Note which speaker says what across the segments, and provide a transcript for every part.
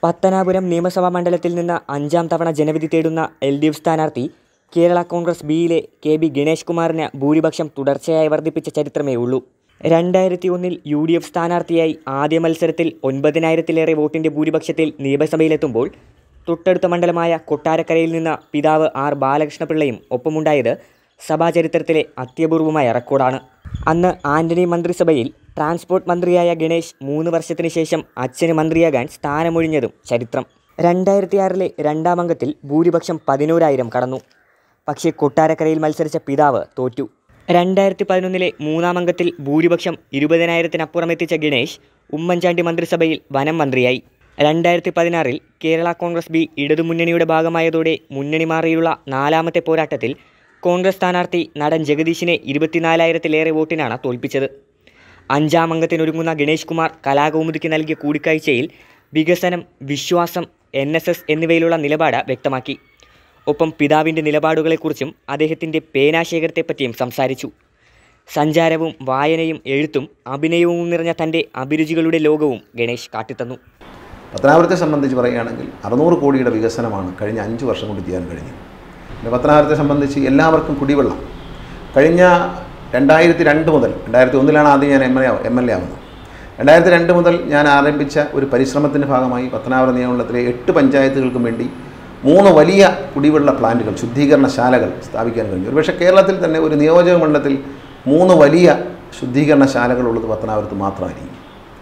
Speaker 1: പത്തനാപുരം നിയമസഭാ മണ്ഡലത്തിൽ നിന്ന് അഞ്ചാം തവണ ജനവിധി തേടുന്ന എൽ ഡി എഫ് സ്ഥാനാർത്ഥി കേരള കോൺഗ്രസ് ബിയിലെ കെ ബി ഗണേഷ് കുമാറിന് ഭൂരിപക്ഷം തുടർച്ചയായി വർദ്ധിപ്പിച്ച ചരിത്രമേ ഉള്ളൂ രണ്ടായിരത്തി ഒന്നിൽ യു ഡി എഫ് സ്ഥാനാർത്ഥിയായി ആദ്യ മത്സരത്തിൽ ഒൻപതിനായിരത്തിലേറെ വോട്ടിൻ്റെ ഭൂരിപക്ഷത്തിൽ നിയമസഭയിലെത്തുമ്പോൾ തൊട്ടടുത്ത മണ്ഡലമായ കൊട്ടാരക്കരയിൽ നിന്ന് പിതാവ് ആർ ബാലകൃഷ്ണപിള്ളയും ഒപ്പമുണ്ടായത് സഭാചരിത്രത്തിലെ അത്യപൂർവമായ റെക്കോർഡാണ് അന്ന് ആന്റണി മന്ത്രിസഭയിൽ ട്രാൻസ്പോർട്ട് മന്ത്രിയായ ഗണേഷ് മൂന്ന് വർഷത്തിന് ശേഷം അച്ഛന് മന്ത്രിയാകാൻ സ്ഥാനമൊഴിഞ്ഞതും ചരിത്രം രണ്ടായിരത്തി ആറിലെ രണ്ടാം അംഗത്തിൽ ഭൂരിപക്ഷം പതിനോരായിരം കടന്നു പക്ഷേ കൊട്ടാരക്കരയിൽ മത്സരിച്ച പിതാവ് തോറ്റു രണ്ടായിരത്തി പതിനൊന്നിലെ മൂന്നാം അംഗത്തിൽ ഭൂരിപക്ഷം ഇരുപതിനായിരത്തിനപ്പുറം എത്തിച്ച ഗണേഷ് ഉമ്മൻചാണ്ടി മന്ത്രിസഭയിൽ വനം മന്ത്രിയായി രണ്ടായിരത്തി പതിനാറിൽ കേരള കോൺഗ്രസ് ബി ഇടതുമുന്നണിയുടെ ഭാഗമായതോടെ മുന്നണി മാറിയുള്ള നാലാമത്തെ പോരാട്ടത്തിൽ കോൺഗ്രസ് സ്ഥാനാർത്ഥി നടൻ ജഗദീഷിനെ ഇരുപത്തിനാലായിരത്തിലേറെ വോട്ടിനാണ് തോൽപ്പിച്ചത് അഞ്ചാം അംഗത്തിനൊരുങ്ങുന്ന ഗണേഷ് കുമാർ കലാകൗമുദിക്ക് നൽകിയ കൂടിക്കാഴ്ചയിൽ വികസനം വിശ്വാസം എൻ എസ് എസ് എന്നിവയിലുള്ള നിലപാട് വ്യക്തമാക്കി ഒപ്പം പിതാവിൻ്റെ നിലപാടുകളെക്കുറിച്ചും അദ്ദേഹത്തിൻ്റെ പേനാശേഖരത്തെപ്പറ്റിയും സംസാരിച്ചു സഞ്ചാരവും വായനയും എഴുത്തും അഭിനയവും നിറഞ്ഞ തൻ്റെ അഭിരുചികളുടെ ലോകവും ഗണേഷ് കാട്ടിത്തന്നു
Speaker 2: പത്തനാപുരത്തെ സംബന്ധിച്ച് പറയുകയാണെങ്കിൽ അറുന്നൂറ് കോടിയുടെ വികസനമാണ് കഴിഞ്ഞ അഞ്ച് വർഷം കൊണ്ട് ചെയ്യാൻ കഴിഞ്ഞത് പിന്നെ പത്തനാപുരത്തെ സംബന്ധിച്ച് എല്ലാവർക്കും കുടിവെള്ളം കഴിഞ്ഞ രണ്ടായിരത്തി രണ്ട് മുതൽ രണ്ടായിരത്തി ഒന്നിലാണ് ആദ്യം ഞാൻ M L A M L A ആവുന്നത് രണ്ടായിരത്തി രണ്ട് മുതൽ ഞാൻ ആരംഭിച്ച ഒരു പരിശ്രമത്തിൻ്റെ ഭാഗമായി പത്തനാപുരം നിയമമണ്ഡലത്തിലെ എട്ട് പഞ്ചായത്തുകൾക്കും വേണ്ടി മൂന്ന് വലിയ കുടിവെള്ള പ്ലാന്റുകൾ ശുദ്ധീകരണശാലകൾ സ്ഥാപിക്കാൻ കഴിഞ്ഞു ഒരുപക്ഷെ കേരളത്തിൽ തന്നെ ഒരു നിയോജക മണ്ഡലത്തിൽ മൂന്ന് വലിയ ശുദ്ധീകരണശാലകളുള്ളത് പത്തനാപുരത്ത് മാത്രമായിരിക്കും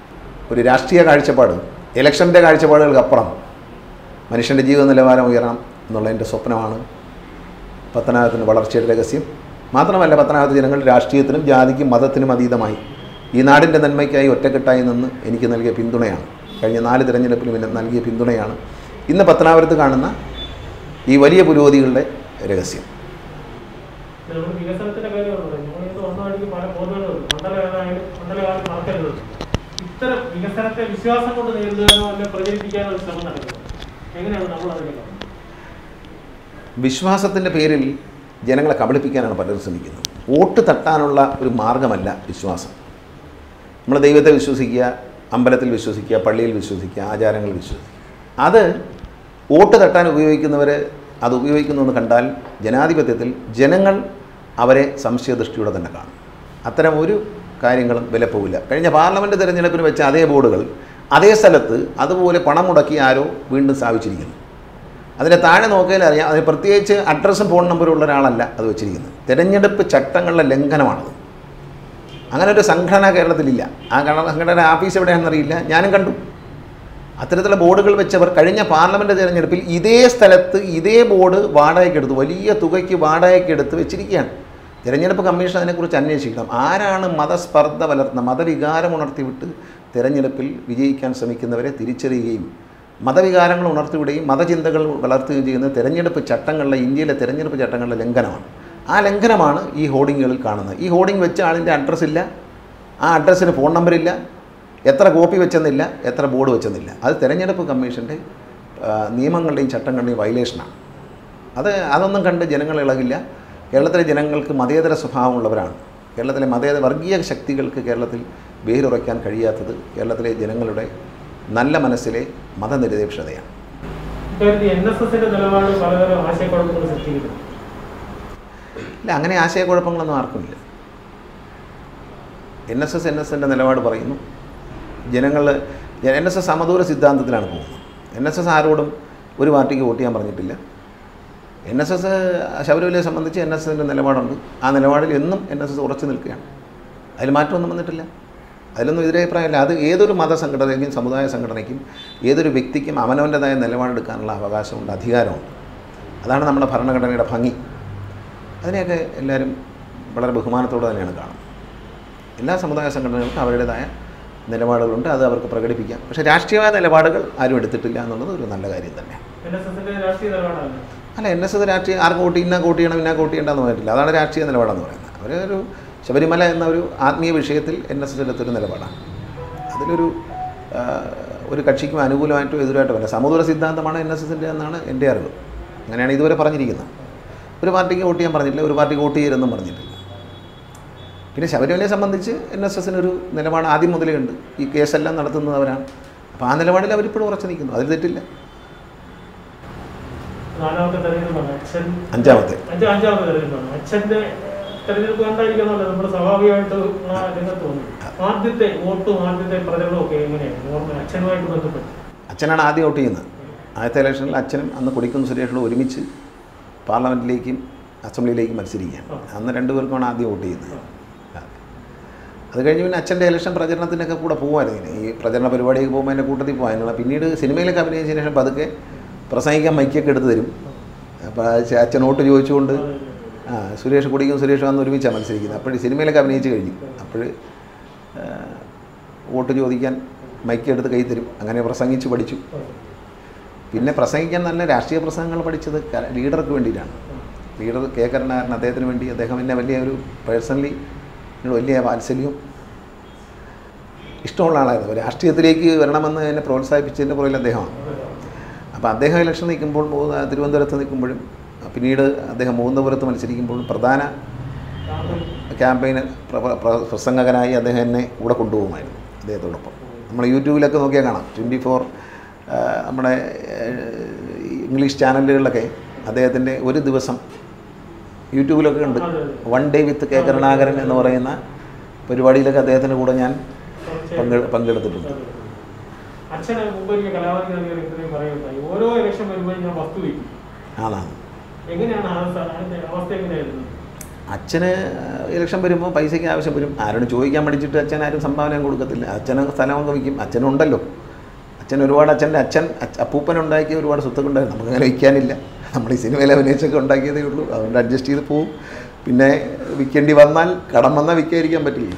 Speaker 2: ഒരു രാഷ്ട്രീയ കാഴ്ചപ്പാട് ഇലക്ഷൻ്റെ കാഴ്ചപ്പാടുകൾക്കപ്പുറം മനുഷ്യൻ്റെ ജീവിത നിലവാരം ഉയരണം എന്നുള്ള എൻ്റെ സ്വപ്നമാണ് പത്തനാപുരത്തിൻ്റെ വളർച്ചയുടെ രഹസ്യം മാത്രമല്ല പത്തനാപുരത്ത് ജനങ്ങൾ രാഷ്ട്രീയത്തിനും ജാതിക്കും മതത്തിനും അതീതമായി ഈ നാടിൻ്റെ നന്മയ്ക്കായി ഒറ്റക്കെട്ടായി നിന്ന് എനിക്ക് നൽകിയ പിന്തുണയാണ് കഴിഞ്ഞ നാല് തിരഞ്ഞെടുപ്പിലും എന്നെ നൽകിയ പിന്തുണയാണ് ഇന്ന് പത്തനാപുരത്ത് കാണുന്ന ഈ വലിയ പുരോഗതികളുടെ രഹസ്യം
Speaker 3: നമ്മൾ വികസനത്തിന്റെ കാര്യമാണ് നമ്മളിത് വന്ന വഴിക്ക് പല ബോധങ്ങളുണ്ട് മണ്ഡലകാലമായാലും മണ്ഡലകാലം മറക്കരുത് ഇത്തരം വികസനത്തെ വിശ്വാസം കൊണ്ട് നേരിടാനോ അല്ലെ പ്രചരിപ്പിക്കാനോ ഒരു ശ്രമം നടക്കുന്നത് എങ്ങനെയാണ് നമ്മൾ അതിനെ കാണുന്നത്
Speaker 2: വിശ്വാസത്തിൻ്റെ പേരിൽ ജനങ്ങളെ കബളിപ്പിക്കാനാണ് പലരും ശ്രമിക്കുന്നത് വോട്ട് തട്ടാനുള്ള ഒരു മാർഗമല്ല വിശ്വാസം നമ്മൾ ദൈവത്തെ വിശ്വസിക്കുക അമ്പലത്തിൽ വിശ്വസിക്കുക പള്ളിയിൽ വിശ്വസിക്കുക ആചാരങ്ങൾ വിശ്വസിക്കുക അത് വോട്ട് തട്ടാൻ ഉപയോഗിക്കുന്നവർ അത് ഉപയോഗിക്കുന്നു എന്ന് കണ്ടാൽ ജനാധിപത്യത്തിൽ ജനങ്ങൾ അവരെ സംശയദൃഷ്ടിയോടെ തന്നെ കാണും അത്തരം ഒരു കാര്യങ്ങളും വിലപ്പോവില്ല കഴിഞ്ഞ പാർലമെൻറ്റ് തിരഞ്ഞെടുപ്പിന് വെച്ച അതേ ബോർഡുകൾ അതേ സ്ഥലത്ത് അതുപോലെ പണം മുടക്കി ആരോ വീണ്ടും സ്ഥാപിച്ചിരിക്കുന്നു അതിൻ്റെ താഴെ നോക്കിയാൽ അറിയാം അതിന് പ്രത്യേകിച്ച് അഡ്രസ്സും ഫോൺ നമ്പറും ഉള്ള ഒരാളല്ല അത് വെച്ചിരിക്കുന്നത് തിരഞ്ഞെടുപ്പ് ചട്ടങ്ങളുടെ ലംഘനമാണത് അങ്ങനെ ഒരു സംഘടന കേരളത്തിലില്ല ആ ഘടന സംഘടന ആഫീസ് എവിടെയാണെന്നറിയില്ല ഞാനും കണ്ടു അത്തരത്തിലുള്ള ബോർഡുകൾ വെച്ചവർ കഴിഞ്ഞ പാർലമെൻറ്റ് തിരഞ്ഞെടുപ്പിൽ ഇതേ സ്ഥലത്ത് ഇതേ ബോർഡ് വാടകയ്ക്കെടുത്ത് വലിയ തുകയ്ക്ക് വാടകയ്ക്കെടുത്ത് വെച്ചിരിക്കുകയാണ് തിരഞ്ഞെടുപ്പ് കമ്മീഷൻ അതിനെക്കുറിച്ച് അന്വേഷിക്കണം ആരാണ് മതസ്പർദ്ധ വളർത്തുന്ന മതവികാരം ഉണർത്തിവിട്ട് തിരഞ്ഞെടുപ്പിൽ വിജയിക്കാൻ ശ്രമിക്കുന്നവരെ തിരിച്ചറിയുകയും മതവികാരങ്ങൾ ഉണർത്തിവിടുകയും മതചിന്തകൾ വളർത്തുകയും ചെയ്യുന്ന തിരഞ്ഞെടുപ്പ് ചട്ടങ്ങളിലെ ഇന്ത്യയിലെ തിരഞ്ഞെടുപ്പ് ചട്ടങ്ങളുടെ ലംഘനമാണ് ആ ലംഘനമാണ് ഈ ഹോർഡിങ്ങുകളിൽ കാണുന്നത് ഈ ഹോർഡിംഗ് വെച്ച ആളിൻ്റെ അഡ്രസ്സ് ഇല്ല ആ അഡ്രസ്സിന് ഫോൺ നമ്പറില്ല എത്ര കോപ്പി വെച്ചെന്നില്ല എത്ര ബോർഡ് വെച്ചെന്നില്ല അത് തിരഞ്ഞെടുപ്പ് കമ്മീഷൻ്റെ ആ, നിയമങ്ങളുടെയും ചട്ടങ്ങളുടെയും വയലേഷനാണ് അത് അതൊന്നും കണ്ട് ജനങ്ങൾ ഇളകില്ല കേരളത്തിലെ ജനങ്ങൾക്ക് മതേതര സ്വഭാവമുള്ളവരാണ് കേരളത്തിലെ മതേതര വർഗീയ ശക്തികൾക്ക് കേരളത്തിൽ വേരുറയ്ക്കാൻ കഴിയാത്തത് കേരളത്തിലെ ജനങ്ങളുടെ നല്ല മനസ്സിലെ മതനിരപേക്ഷതയാണ്
Speaker 3: ഇക്കാര്യത്തിൽ എൻ എസ് എസിന്റെ നിലപാട് പലതരം ആശയക്കുഴപ്പങ്ങൾ സൃഷ്ടിക്കുന്നു
Speaker 2: ഇല്ല അങ്ങനെ ആശയക്കുഴപ്പങ്ങളൊന്നും ആർക്കുമില്ല N S S N S എൻ്റെ നിലപാട് പറയുന്നു ജനങ്ങൾ എൻ എസ് എസ് സമദൂര സിദ്ധാന്തത്തിലാണ് പോകുന്നത് എൻ എസ് എസ് ആരോടും ഒരു പാർട്ടിക്ക് വോട്ട് ചെയ്യാൻ പറഞ്ഞിട്ടില്ല എൻ എസ് എസ് ശബരിമലയെ സംബന്ധിച്ച് എൻ എസ് എസിൻ്റെ നിലപാടുണ്ട് ആ നിലപാടിൽ എന്നും എൻ എസ് എസ് ഉറച്ചു നിൽക്കുകയാണ് അതിൽ മാറ്റമൊന്നും വന്നിട്ടില്ല അതിലൊന്നും എതിരഭിപ്രായമില്ല അത് ഏതൊരു മതസംഘടനയ്ക്കും സമുദായ സംഘടനയ്ക്കും ഏതൊരു വ്യക്തിക്കും അവനവൻ്റെതായ നിലപാടെടുക്കാനുള്ള അവകാശമുണ്ട് അധികാരമുണ്ട് അതാണ് നമ്മുടെ ഭരണഘടനയുടെ ഭംഗി അതിനെയൊക്കെ എല്ലാവരും വളരെ ബഹുമാനത്തോടെ തന്നെയാണ് കാണുന്നത് എല്ലാ സമുദായ സംഘടനകൾക്കും അവരുടേതായ നിലപാടുകളുണ്ട് അത് അവർക്ക് പ്രകടിപ്പിക്കാം പക്ഷേ രാഷ്ട്രീയമായ നിലപാടുകൾ ആരും എടുത്തിട്ടില്ല എന്നുള്ളത് ഒരു നല്ല കാര്യം തന്നെ
Speaker 3: എൻ എസ് എസിന്റെ രാഷ്ട്രീയ നിലപാടല്ല
Speaker 2: അല്ല എൻ എസ് എസ് രാഷ്ട്രീയ ആർക്കും വോട്ട് ഇന്ന വോട്ട് ചെയ്യണം ഇന്ന വോട്ട് ചെയ്യണ്ടെന്ന് പറഞ്ഞിട്ടില്ല അതാണ് രാഷ്ട്രീയ നിലപാടെന്ന് പറയുന്നത് അവരൊരു ശബരിമല എന്ന ഒരു ആത്മീയ വിഷയത്തിൽ എൻ എസ് എസ് എടുത്തൊരു നിലപാടാണ് അതിലൊരു ആ, ഒരു കക്ഷിക്കും അനുകൂലമായിട്ടോ എതിരായിട്ടോ അല്ല സമദൂര സിദ്ധാന്തമാണ് എൻ എസ് എസിൻ്റെ എന്നാണ് എൻ്റെ അറിവ് അങ്ങനെയാണ് ഇതുവരെ പറഞ്ഞിരിക്കുന്നത് ഒരു പാർട്ടിക്ക് വോട്ട് ചെയ്യാൻ പറഞ്ഞിട്ടില്ല ഒരു പാർട്ടിക്ക് വോട്ട് ചെയ്യരുതെന്നും പറഞ്ഞിട്ടില്ല പിന്നെ ശബരിമലയെ സംബന്ധിച്ച് എൻ എസ് എസിനൊരു നിലപാട് ആദ്യം മുതലേ ഉണ്ട് ഈ കേസെല്ലാം നടത്തുന്നത് അവരാണ് അപ്പോൾ ആ നിലപാടിൽ അവരിപ്പോഴും ഉറച്ചു നിൽക്കുന്നു അതിൽ തെറ്റില്ല
Speaker 3: നാലാമത്തെ തെരഞ്ഞെടുപ്പാണ് അച്ഛൻ
Speaker 2: അഞ്ചാമത്തെ
Speaker 3: അഞ്ച് അഞ്ചാമത്തെ തെരഞ്ഞെടുപ്പാണ് അച്ഛന്റെ തെരഞ്ഞെടുപ്പ് കണ്ടായിരിക്കുന്നല്ലോ നമ്മൾ സ്വാഭാവികമായിട്ട് ആ രംഗത്ത് വന്നു ആദ്യത്തെ വോട്ടും ആദ്യത്തെ പ്രചരണവും ഒക്കെ എങ്ങനെയാണ് ഓർമ്മ അച്ഛനുമായിട്ട് ബന്ധപ്പെട്ട്
Speaker 2: അച്ഛനാണ് ആദ്യം ഔട്ട് ചെയ്യുന്നത് ആദ്യത്തെ ഇലക്ഷനിൽ അച്ഛനും അന്ന് കൊടിക്കുന്ന് സുരേഷനും ഒരുമിച്ച് പാർലമെൻറ്റിലേക്കും അസംബ്ലിയിലേക്കും മത്സരിക്കുകയാണ് അന്ന് രണ്ടുപേർക്കുമാണ് ആദ്യം വോട്ട് ചെയ്യുന്നത് അതെ. അത് കഴിഞ്ഞ് പിന്നെ അച്ഛൻ്റെ ഇലക്ഷൻ പ്രചരണത്തിനൊക്കെ കൂടെ പോകുമായിരുന്നു ഇങ്ങനെ ഈ പ്രചരണ പരിപാടിയൊക്കെ പോകുമ്പോൾ എൻ്റെ കൂട്ടത്തിൽ പോകാനുള്ള പിന്നീട് സിനിമയിലൊക്കെ അഭിനയിച്ചതിന് ശേഷം പതുക്കെ പ്രസംഗിക്കാൻ മൈക്കൊക്കെ എടുത്ത് തരും അപ്പോൾ അച്ഛൻ വോട്ട് ചോദിച്ചുകൊണ്ട് ആ സുരേഷ് കുടിക്കും സുരേഷും അന്ന് ഒരുമിച്ചാണ് മത്സരിക്കുന്നത് അപ്പോൾ സിനിമയിലൊക്കെ അഭിനയിച്ച് കഴിഞ്ഞു അപ്പോൾ വോട്ട് ചോദിക്കാൻ മൈക്ക് എടുത്ത് കൈ തരും അങ്ങനെ പ്രസംഗിച്ച് പഠിച്ചു പിന്നെ പ്രസംഗിക്കാൻ നല്ല രാഷ്ട്രീയ പ്രസംഗങ്ങൾ പഠിച്ചത് ക- ലീഡർക്ക് വേണ്ടിയിട്ടാണ് ലീഡർ കെ കരുണാകരൻ അദ്ദേഹത്തിന് വേണ്ടി അദ്ദേഹം എന്നെ വലിയ ഒരു പേഴ്സണലി വലിയ വാത്സല്യവും ഇഷ്ടമുള്ള ആളായിരുന്നു രാഷ്ട്രീയത്തിലേക്ക് വരണമെന്ന് എന്നെ പ്രോത്സാഹിപ്പിച്ചതിൻ്റെ പുറകിൽ അദ്ദേഹമാണ് അപ്പോൾ അദ്ദേഹം ഇലക്ഷൻ നിൽക്കുമ്പോൾ മൂന്ന് തിരുവനന്തപുരത്ത് നിൽക്കുമ്പോഴും പിന്നീട് അദ്ദേഹം മൂന്നപുരത്ത് മത്സരിക്കുമ്പോഴും പ്രധാന ക്യാമ്പയിന് പ്ര- പ്ര- പ്രസംഗകനായി അദ്ദേഹം എന്നെ കൂടെ കൊണ്ടുപോകുമായിരുന്നു അദ്ദേഹത്തോടൊപ്പം നമ്മൾ യൂട്യൂബിലൊക്കെ നോക്കിയാൽ കാണാം ട്വൻറ്റി ഫോർ നമ്മുടെ ഏഹ്, ഇംഗ്ലീഷ് ചാനലുകളിലൊക്കെ അദ്ദേഹത്തിൻ്റെ ഒരു ദിവസം യൂട്യൂബിലൊക്കെ ഉണ്ട് one day with K Karunakaran എന്ന് പറയുന്ന പരിപാടിയിലൊക്കെ അദ്ദേഹത്തിൻ്റെ കൂടെ ഞാൻ പങ്കെ പങ്കെടുത്തിട്ടുണ്ട്
Speaker 3: അച്ഛനെ മുമ്പ് എനിക്ക് കലാവധി നൽകിയ ഇത്രയും പറയുകയുണ്ടായി ഓരോ ഇലക്ഷൻ വരുമ്പോഴും ഞാൻ വസ്തു വയ്ക്കും
Speaker 2: ആണാണ്
Speaker 3: എങ്ങനെയാണ് ആ സ- അതിന്റെ അവസ്ഥ എങ്ങനെയായിരുന്നു
Speaker 2: അച്ഛന് ഇലക്ഷൻ വരുമ്പോൾ പൈസയ്ക്ക് ആവശ്യം വരും ആരോട് ചോദിക്കാൻ പഠിച്ചിട്ട് അച്ഛൻ ആരും സംഭാവന കൊടുക്കത്തില്ല അച്ഛന് സ്ഥലമൊക്കെ വിൽക്കും അച്ഛനുണ്ടല്ലോ അച്ഛൻ ഒരുപാട് അച്ഛൻ്റെ അച്ഛൻ അച്ഛ- അപ്പൂപ്പൻ ഉണ്ടാക്കിയ ഒരുപാട് സ്വത്തൊക്കെ ഉണ്ടായിരുന്നു നമുക്കങ്ങനെ വിൽക്കാനില്ല നമ്മൾ ഈ സിനിമയിൽ അഭിനയിച്ചൊക്കെ ഉണ്ടാക്കിയതേ ഉള്ളൂ അതുകൊണ്ട് അഡ്ജസ്റ്റ് ചെയ്ത് പോവും പിന്നെ വിൽക്കേണ്ടി വന്നാൽ കടം വന്നാൽ വിൽക്കാതിരിക്കാൻ പറ്റില്ല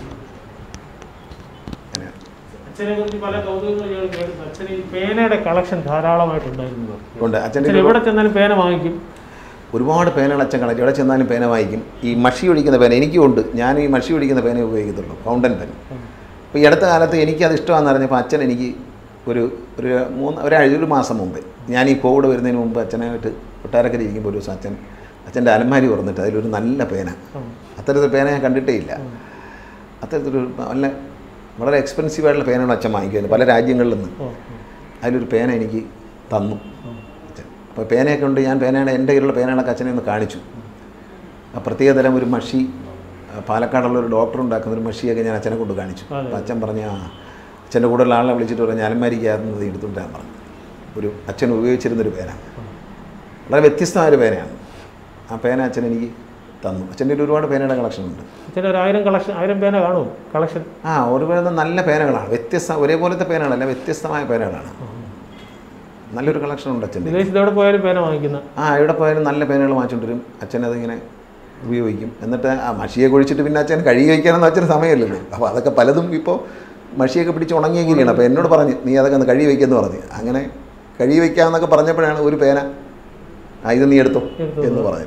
Speaker 2: അങ്ങനെ
Speaker 3: അച്ഛനെ കുറിച്ച് പല കൗതുകങ്ങൾ ഞാൻ കേട്ടു അച്ഛന് ഈ പേനയുടെ കളക്ഷൻ ധാരാളമായിട്ടുണ്ടായിരുന്നു
Speaker 2: ഉണ്ട് അച്ഛൻ്റെ
Speaker 3: അച്ഛൻ എവിടെ ചെന്നാലും പേന വാങ്ങിക്കും
Speaker 2: ഒരുപാട് പേനകൾ അച്ഛൻ കളഞ്ഞു എവിടെ ചെന്നാലും പേന വായിക്കും ഈ മഷി ഒടിക്കുന്ന പേന എനിക്കും ഉണ്ട് ഞാൻ ഈ മഷി ഒടിക്കുന്ന പേന ഉപയോഗിക്കത്തുള്ളൂ ഫൗണ്ടൻ പെൻ അപ്പോൾ ഈ അടുത്ത കാലത്ത് എനിക്കത് ഇഷ്ടമാണെന്ന് അറിഞ്ഞപ്പോൾ അച്ഛൻ എനിക്ക് ഒരു ഒരു മൂന്ന് ഒരാഴ്ച ഒരു മാസം മുമ്പ് ഞാൻ ഈ കോവിഡ് വരുന്നതിന് മുമ്പ് അച്ഛനായിട്ട് കൊട്ടാരക്കര ഇരിക്കുമ്പോൾ ഒരു ദിവസം അച്ഛൻ അച്ഛൻ്റെ അലമാരി തുറന്നിട്ട് അതിലൊരു നല്ല പേന അത്തരത്തിൽ പേന ഞാൻ കണ്ടിട്ടേ ഇല്ല അത്തരത്തിലൊരു നല്ല വളരെ എക്സ്പെൻസീവ് ആയിട്ടുള്ള പേനകൾ അച്ഛൻ വാങ്ങിക്കുമായിരുന്നു പല രാജ്യങ്ങളിൽ നിന്ന് അതിലൊരു പേന എനിക്ക് തന്നു അച്ഛൻ അപ്പോൾ പേനയൊക്കെ ഉണ്ട് ഞാൻ പേനയുടെ എൻ്റെ കയ്യിലുള്ള പേനകളൊക്കെ അച്ഛനെ ഒന്ന് കാണിച്ചു ആ പ്രത്യേകതരം ഒരു മഷി ആ, പാലക്കാടുള്ള ഒരു ഡോക്ടർ ഉണ്ടാക്കുന്ന ഒരു മഷിയൊക്കെ ഞാൻ അച്ഛനെ കൊണ്ട് കാണിച്ചു
Speaker 3: അതെ.
Speaker 2: അപ്പോൾ അച്ഛൻ പറഞ്ഞ ആ അച്ഛൻ്റെ കൂടെയുള്ള ആളെ വിളിച്ചിട്ട് പറഞ്ഞു അലമാരിക്കകത്തുനിന്ന് എടുത്തുകൊണ്ട് ഞാൻ പറഞ്ഞു ഒരു അച്ഛൻ ഉപയോഗിച്ചിരുന്നൊരു പേന വളരെ വ്യത്യസ്തമായൊരു പേനയാണ് ആ പേന അച്ഛൻ എനിക്ക് തന്നു അച്ഛൻ്റെ കയ്യിൽ ഒരുപാട് പേനയുടെ കളക്ഷൻ ഉണ്ട്
Speaker 3: അച്ഛന് ഒരു ആയിരം കളക്ഷൻ ആയിരം പേന കാണും കളക്ഷൻ
Speaker 2: ആ ഒരുപാട് നല്ല പേനകളാണ് വ്യത്യസ്ത ഒരേപോലത്തെ പേനകളല്ല വ്യത്യസ്തമായ പേനകളാണ് നല്ലൊരു കളക്ഷൻ ഉണ്ട് അച്ഛൻ്റെ
Speaker 3: വിദേശത്ത് എവിടെ പോയാലും പേന വാങ്ങിക്കുന്ന
Speaker 2: ആ എവിടെ പോയാലും നല്ല പേനകൾ വാങ്ങിച്ചുകൊണ്ട് വരും അച്ഛൻ അതിങ്ങനെ ഉപയോഗിക്കും എന്നിട്ട് ആ മഷിയെ കുഴിച്ചിട്ട് പിന്നെ അച്ഛൻ കഴുകി വയ്ക്കാനൊന്നും അച്ഛന് സമയമില്ലല്ലോ അപ്പോൾ അതൊക്കെ പലതും ഇപ്പോൾ മഷിയൊക്കെ പിടിച്ച് ഉണങ്ങിയെങ്കിലാണ് അപ്പോൾ എന്നോട് പറഞ്ഞു നീ അതൊക്കെ ഒന്ന് കഴുകി വയ്ക്കുമെന്ന് പറഞ്ഞു അങ്ങനെ കഴുകി വയ്ക്കാമെന്നൊക്കെ പറഞ്ഞപ്പോഴാണ് ഒരു പേന ആ ഇത് നീ എടുത്തോ
Speaker 3: എടുത്തോ.
Speaker 2: എന്ന് പറഞ്ഞു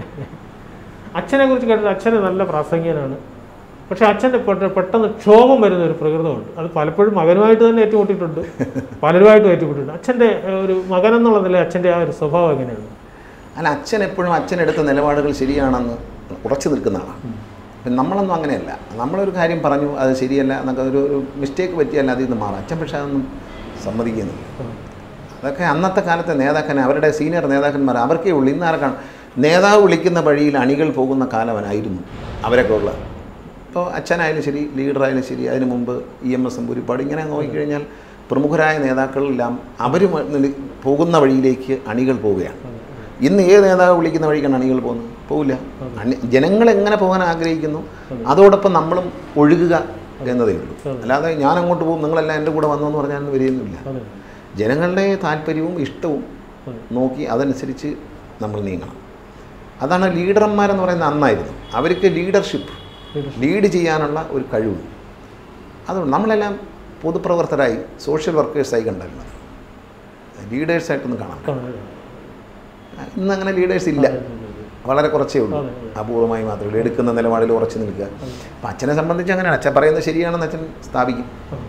Speaker 3: അച്ഛനെ കുറിച്ച് കേട്ടിട്ട് അച്ഛന് നല്ല പ്രാസംഗികനാണ് പക്ഷെ അച്ഛൻ്റെ പെട്ട- പെട്ടെന്ന് ക്ഷോഭം വരുന്ന ഒരു പ്രകൃതമുണ്ട് അത് പലപ്പോഴും മകനുമായിട്ട് തന്നെ ഏറ്റുമുട്ടിയിട്ടുണ്ട് പലരുമായിട്ടും ഏറ്റുമുട്ടിയിട്ടുണ്ട് അച്ഛൻ്റെ ഏഹ്, ഒരു മകൻ എന്നുള്ള നിലയിൽ അച്ഛൻ്റെ ആ ഒരു സ്വഭാവം എങ്ങനെയാണ്
Speaker 2: അല്ല അച്ഛൻ എപ്പോഴും അച്ഛനെടുത്ത നിലപാടുകൾ ശരിയാണെന്ന് ഉറച്ചു നിൽക്കുന്ന ആളാണ് അപ്പം നമ്മളൊന്നും അങ്ങനെയല്ല നമ്മളൊരു കാര്യം പറഞ്ഞു അത് ശരിയല്ല എന്നൊക്കെ ഒരു ഒരു മിസ്റ്റേക്ക് പറ്റിയല്ല അതിൽ നിന്ന് മാറും അച്ഛൻ പക്ഷേ അതൊന്നും സമ്മതിക്കുന്നില്ല അതൊക്കെ അന്നത്തെ കാലത്തെ നേതാക്കന്മാർ അവരുടെ സീനിയർ നേതാക്കന്മാർ അവർക്കേ ഉള്ളൂ ഇന്ന് ആർക്കാണ് നേതാവ് വിളിക്കുന്ന വഴിയിൽ അണികൾ പോകുന്ന കാലവനായിരുന്നു അവരൊക്കെ ഉള്ള ഇപ്പോൾ അച്ഛനായാലും ശരി ലീഡറായാലും ശരി അതിന് മുമ്പ് ഇ എം എസ് എമ്പൂരിപ്പാട് ഇങ്ങനെ നോക്കിക്കഴിഞ്ഞാൽ പ്രമുഖരായ നേതാക്കളെല്ലാം അവർ പോകുന്ന വഴിയിലേക്ക് അണികൾ പോവുകയാണ് ഇന്ന് ഏത് നേതാവ് വിളിക്കുന്ന വഴിക്കാണ് അണികൾ പോകുന്നത് പോവില്ല അണി ജനങ്ങൾ എങ്ങനെ പോകാൻ ആഗ്രഹിക്കുന്നു അതോടൊപ്പം നമ്മളും ഒഴുകുക എന്നതേ ഉള്ളൂ അല്ലാതെ ഞാൻ അങ്ങോട്ട് പോകും നിങ്ങളെല്ലാം എൻ്റെ കൂടെ വന്നു എന്ന് പറഞ്ഞാൽ വരികയൊന്നുമില്ല
Speaker 3: അതെ
Speaker 2: ജനങ്ങളുടെ താല്പര്യവും ഇഷ്ടവും
Speaker 3: അതെ.
Speaker 2: നോക്കി അതനുസരിച്ച് നമ്മൾ നീങ്ങണം അതാണ് ലീഡർമാരെന്ന് പറയുന്നത് അന്നായിരുന്നു അവർക്ക് ലീഡർഷിപ്പ് ലീഡ് ചെയ്യാനുള്ള ഒരു കഴിവ് അതുകൊണ്ട് നമ്മളെല്ലാം പൊതുപ്രവർത്തകരായി സോഷ്യൽ വർക്കേഴ്സായി കണ്ടായിരുന്നു ലീഡേഴ്സായിട്ടൊന്നും കാണാം
Speaker 3: കാണാം.
Speaker 2: ഇന്ന് അങ്ങനെ ലീഡേഴ്സ് ഇല്ല വളരെ കുറച്ചേ ഉള്ളൂ
Speaker 3: അതെ, അതെ.
Speaker 2: അപൂർവമായി മാത്രമേ ഉള്ളൂ എടുക്കുന്ന നിലപാടിൽ ഉറച്ചു നിൽക്കുക അപ്പം അച്ഛനെ സംബന്ധിച്ച് അങ്ങനെയാണ് അച്ഛൻ പറയുന്നത് ശരിയാണെന്ന് അച്ഛൻ സ്ഥാപിക്കും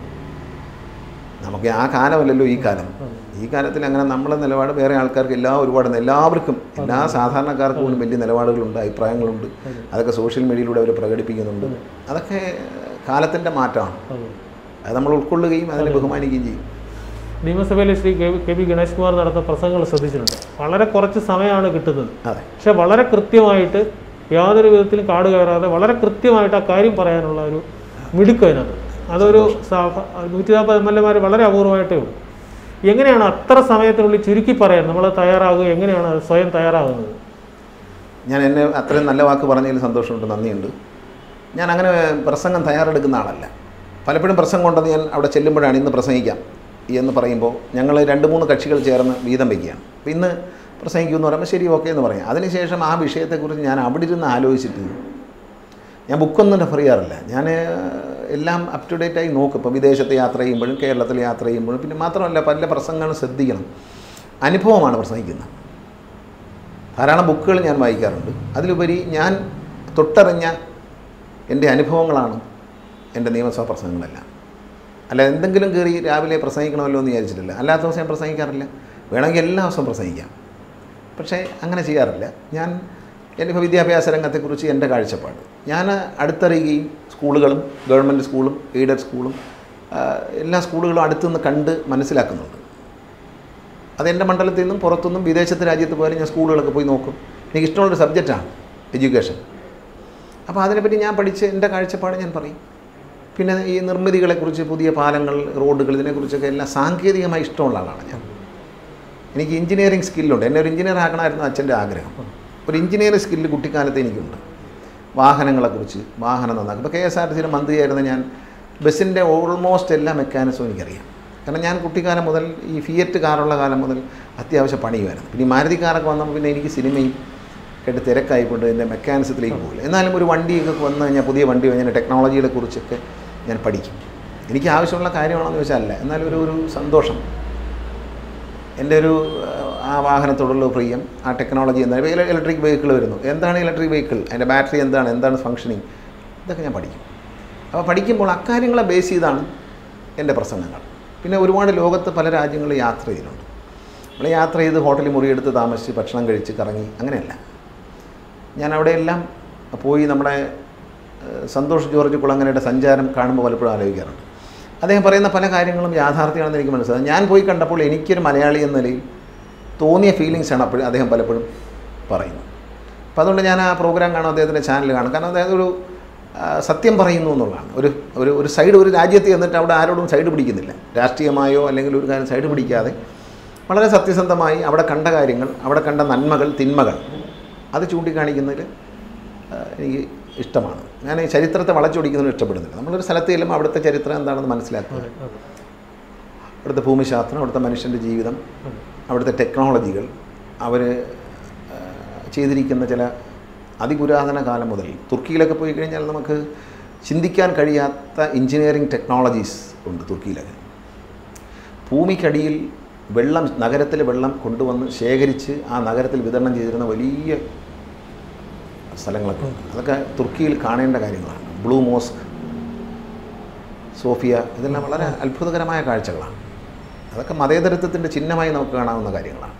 Speaker 2: നമുക്ക് ആ കാലമല്ലല്ലോ ഈ കാലം ഈ കാലത്തിൽ അങ്ങനെ നമ്മളെ നിലപാട് വേറെ ആൾക്കാർക്ക് എല്ലാ ഒരുപാട് എല്ലാവർക്കും എല്ലാ സാധാരണക്കാർക്കും പോലും വലിയ നിലപാടുകളുണ്ട് അഭിപ്രായങ്ങളുണ്ട് അതൊക്കെ സോഷ്യൽ മീഡിയയിലൂടെ അവർ പ്രകടിപ്പിക്കുന്നുണ്ട് അതൊക്കെ കാലത്തിൻ്റെ മാറ്റമാണ്
Speaker 3: അതെ.
Speaker 2: അത് നമ്മൾ ഉൾക്കൊള്ളുകയും അതിനെ ബഹുമാനിക്കുകയും ചെയ്യും
Speaker 3: നിയമസഭയിലെ Shri K K P Ganesh Kumar നടത്തുന്ന പ്രസംഗങ്ങൾ ശ്രദ്ധിച്ചിട്ടുണ്ട് വളരെ കുറച്ച് സമയമാണ് കിട്ടുന്നത്
Speaker 2: അതെ
Speaker 3: പക്ഷെ വളരെ കൃത്യമായിട്ട് യാതൊരു വിധത്തിലും കാട് കയറാതെ വളരെ കൃത്യമായിട്ട് ആ കാര്യം പറയാനുള്ള ഒരു മിടുക്കം അതിനകത്ത് അതൊരു നൂറ്റി നാൽപ്പത് എം എൽ എമാർ വളരെ അപൂർവമായിട്ടേ ഉള്ളൂ എങ്ങനെയാണ് അത്ര സമയത്തിനുള്ളിൽ ചുരുക്കി പറയാൻ നമ്മൾ തയ്യാറാകുക എങ്ങനെയാണ് അത് സ്വയം തയ്യാറാകുന്നത്
Speaker 2: ഞാൻ എന്നെ അത്രയും നല്ല വാക്ക് പറഞ്ഞതിൽ സന്തോഷമുണ്ട് നന്ദിയുണ്ട് ഞാൻ അങ്ങനെ പ്രസംഗം തയ്യാറെടുക്കുന്ന ആളല്ല പലപ്പോഴും പ്രസംഗം ഉണ്ടെന്ന് ഞാൻ അവിടെ ചെല്ലുമ്പോഴാണ് ഇന്ന് പ്രസംഗിക്കാം എന്ന് പറയുമ്പോൾ ഞങ്ങൾ രണ്ട് മൂന്ന് കക്ഷികൾ ചേർന്ന് വീതം വയ്ക്കുകയാണ് അപ്പോൾ ഇന്ന് പ്രസംഗിക്കുമെന്ന് പറയുമ്പോൾ ശരി ഓക്കെ എന്ന് പറയാം അതിനുശേഷം ആ വിഷയത്തെക്കുറിച്ച് ഞാൻ അവിടെ ഇരുന്ന് ആലോചിച്ചിട്ട് ഞാൻ ബുക്കൊന്നും റെഫർ ചെയ്യാറില്ല ഞാൻ എല്ലാം അപ് ടു ഡേറ്റ് ആയി നോക്കും ഇപ്പോൾ വിദേശത്ത് യാത്ര ചെയ്യുമ്പോഴും കേരളത്തിൽ യാത്ര ചെയ്യുമ്പോഴും പിന്നെ മാത്രമല്ല പല പ്രസംഗങ്ങളും ശ്രദ്ധിക്കണം അനുഭവമാണ് പ്രസംഗിക്കുന്നത് ധാരാളം ബുക്കുകൾ ഞാൻ വായിക്കാറുണ്ട് അതിലുപരി ഞാൻ തൊട്ടറിഞ്ഞ എൻ്റെ അനുഭവങ്ങളാണ് എൻ്റെ നിയമസഭാ പ്രസംഗങ്ങളെല്ലാം അല്ല എന്തെങ്കിലും കയറി രാവിലെ പ്രസംഗിക്കണമല്ലോ എന്ന് വിചാരിച്ചിട്ടില്ല അല്ലാത്ത ദിവസം ഞാൻ പ്രസംഗിക്കാറില്ല വേണമെങ്കിൽ എല്ലാ ദിവസവും പ്രസംഗിക്കാം പക്ഷേ അങ്ങനെ ചെയ്യാറില്ല ഞാൻ എൻ്റെ ഇപ്പോൾ വിദ്യാഭ്യാസ രംഗത്തെക്കുറിച്ച് എൻ്റെ കാഴ്ചപ്പാട് ഞാൻ അടുത്തറിയുകയും സ്കൂളുകളും ഗവൺമെൻറ് സ്കൂളും എയ്ഡഡ് സ്കൂളും ആ, എല്ലാ സ്കൂളുകളും അടുത്തുനിന്ന് കണ്ട് മനസ്സിലാക്കുന്നുണ്ട് അത് എൻ്റെ മണ്ഡലത്തിൽ നിന്നും പുറത്തുനിന്നും വിദേശത്തെ രാജ്യത്ത് പോയാലും ഞാൻ സ്കൂളുകളൊക്കെ പോയി നോക്കും എനിക്ക് ഇഷ്ടമുള്ളൊരു സബ്ജക്റ്റാണ് എഡ്യൂക്കേഷൻ അപ്പോൾ അതിനെപ്പറ്റി ഞാൻ പഠിച്ച് എൻ്റെ കാഴ്ചപ്പാട് ഞാൻ പറയും പിന്നെ ഈ നിർമ്മിതികളെക്കുറിച്ച് പുതിയ പാലങ്ങൾ റോഡുകൾ ഇതിനെക്കുറിച്ചൊക്കെ എല്ലാം സാങ്കേതികമായി ഇഷ്ടമുള്ള ആളാണ് ഞാൻ എനിക്ക് എഞ്ചിനീയറിംഗ് സ്കില്ലുണ്ട് എന്നെ ഒരു എഞ്ചിനീയർ ആക്കണമായിരുന്നു അച്ഛൻ്റെ ആഗ്രഹം ഒരു എഞ്ചിനീയറിംഗ് സ്കില്ല് കുട്ടിക്കാലത്ത് എനിക്കുണ്ട് വാഹനങ്ങളെക്കുറിച്ച് വാഹനം നന്നാക്കും ഇപ്പോൾ കെ എസ് ആർ ടി സിയുടെ മന്ത്രിയായിരുന്ന ഞാൻ ബസ്സിൻ്റെ ഓൾമോസ്റ്റ് എല്ലാ മെക്കാനിസവും എനിക്കറിയാം കാരണം ഞാൻ കുട്ടിക്കാലം മുതൽ ഈ ഫിയറ്റ് കാറുള്ള കാലം മുതൽ അത്യാവശ്യം പണിയുമായിരുന്നു പിന്നെ ഈ മാരുതി കാറൊക്കെ വന്നപ്പോൾ പിന്നെ എനിക്ക് സിനിമയും കേട്ട് തിരക്കായിക്കൊണ്ട് എൻ്റെ മെക്കാനിസത്തിലേക്ക് പോകില്ല എന്നാലും ഒരു വണ്ടിയൊക്കെ വന്നു കഴിഞ്ഞാൽ പുതിയ വണ്ടി കഴിഞ്ഞാൽ ടെക്നോളജിയെ കുറിച്ചൊക്കെ ഞാൻ പഠിക്കും എനിക്ക് ആവശ്യമുള്ള കാര്യമാണെന്ന് ചോദിച്ചാൽ അല്ല എന്നാലും ഒരു ഒരു സന്തോഷം എൻ്റെ ഒരു ആ വാഹനത്തോടുള്ള പ്രിയം ആ ടെക്നോളജി എന്താണ് ഇപ്പോൾ ഇലക്ട്രിക് വെഹിക്കിൾ വരുന്നു എന്താണ് ഇലക്ട്രിക് വെഹിക്കിൾ അതിൻ്റെ ബാറ്ററി എന്താണ് എന്താണ് ഫങ്ഷനിങ് ഇതൊക്കെ ഞാൻ പഠിക്കും അപ്പോൾ പഠിക്കുമ്പോൾ അക്കാര്യങ്ങളെ ബേസ് ചെയ്താണ് എൻ്റെ പ്രസംഗങ്ങൾ പിന്നെ ഒരുപാട് ലോകത്ത് പല രാജ്യങ്ങളിൽ യാത്ര ചെയ്തിട്ടുണ്ട് നമ്മൾ യാത്ര ചെയ്ത് ഹോട്ടലിൽ മുറിയെടുത്ത് താമസിച്ച് ഭക്ഷണം കഴിച്ച് കറങ്ങി അങ്ങനെയല്ല ഞാൻ അവിടെയെല്ലാം പോയി നമ്മുടെ ഏഹ്, സന്തോഷ് ജോർജ് കുളങ്ങരയുടെ സഞ്ചാരം കാണുമ്പോൾ പലപ്പോഴും ആലോചിക്കാറുണ്ട് അദ്ദേഹം പറയുന്ന പല കാര്യങ്ങളും യാഥാർത്ഥ്യമാണെന്ന് എനിക്ക് മനസ്സിലായി ഞാൻ പോയി കണ്ടപ്പോൾ എനിക്കൊരു മലയാളി എന്ന നിലയിൽ തോന്നിയ ഫീലിങ്സാണ് അപ്പോഴും അദ്ദേഹം പലപ്പോഴും പറയുന്നത് അപ്പോൾ അതുകൊണ്ട് ഞാൻ ആ പ്രോഗ്രാം കാണും അദ്ദേഹത്തിൻ്റെ ചാനൽ കാണും കാരണം അദ്ദേഹം ഒരു ആ, സത്യം പറയുന്നു എന്നുള്ളതാണ് ഒരു ഒരു ഒരു സൈഡ് ഒരു രാജ്യത്ത് ചെന്നിട്ട് അവിടെ ആരോടും സൈഡ് പിടിക്കുന്നില്ല രാഷ്ട്രീയമായോ അല്ലെങ്കിൽ ഒരു കാര്യം സൈഡ് പിടിക്കാതെ വളരെ സത്യസന്ധമായി അവിടെ കണ്ട കാര്യങ്ങൾ അവിടെ കണ്ട നന്മകൾ തിന്മകൾ അത് ചൂണ്ടിക്കാണിക്കുന്നതിൽ ആ, എനിക്ക് ഇഷ്ടമാണ് ഞാൻ ഈ ചരിത്രത്തെ വളച്ചൊടിക്കുന്നതിന് ഇഷ്ടപ്പെടുന്നില്ല നമ്മളൊരു സ്ഥലത്ത് ചെല്ലുമ്പോൾ അവിടുത്തെ ചരിത്രം എന്താണെന്ന് മനസ്സിലാക്കുക
Speaker 3: അതെ അതെ
Speaker 2: അവിടുത്തെ ഭൂമിശാസ്ത്രം അവിടുത്തെ മനുഷ്യൻ്റെ ജീവിതം
Speaker 3: അതെ
Speaker 2: അവിടുത്തെ ടെക്നോളജികൾ അവർ ചെയ്തിരിക്കുന്ന ചില അതിപുരാതന കാലം മുതൽ തുർക്കിയിലൊക്കെ പോയി കഴിഞ്ഞാൽ നമുക്ക് ചിന്തിക്കാൻ കഴിയാത്ത എഞ്ചിനീയറിംഗ് ടെക്നോളജീസ് ഉണ്ട് തുർക്കിയിലൊക്കെ ഭൂമിക്കടിയിൽ വെള്ളം നഗരത്തിലെ വെള്ളം കൊണ്ടുവന്ന് ശേഖരിച്ച് ആ നഗരത്തിൽ വിതരണം ചെയ്തിരുന്ന വലിയ സ്ഥലങ്ങളൊക്കെ ഉണ്ട് അതൊക്കെ തുർക്കിയിൽ കാണേണ്ട കാര്യങ്ങളാണ് ബ്ലൂ മോസ്ക് സോഫിയ ഇതെല്ലാം വളരെ അത്ഭുതകരമായ കാഴ്ചകളാണ് അതൊക്കെ മതേതരത്വത്തിൻ്റെ ചിഹ്നമായി നമുക്ക് കാണാവുന്ന കാര്യങ്ങളാണ്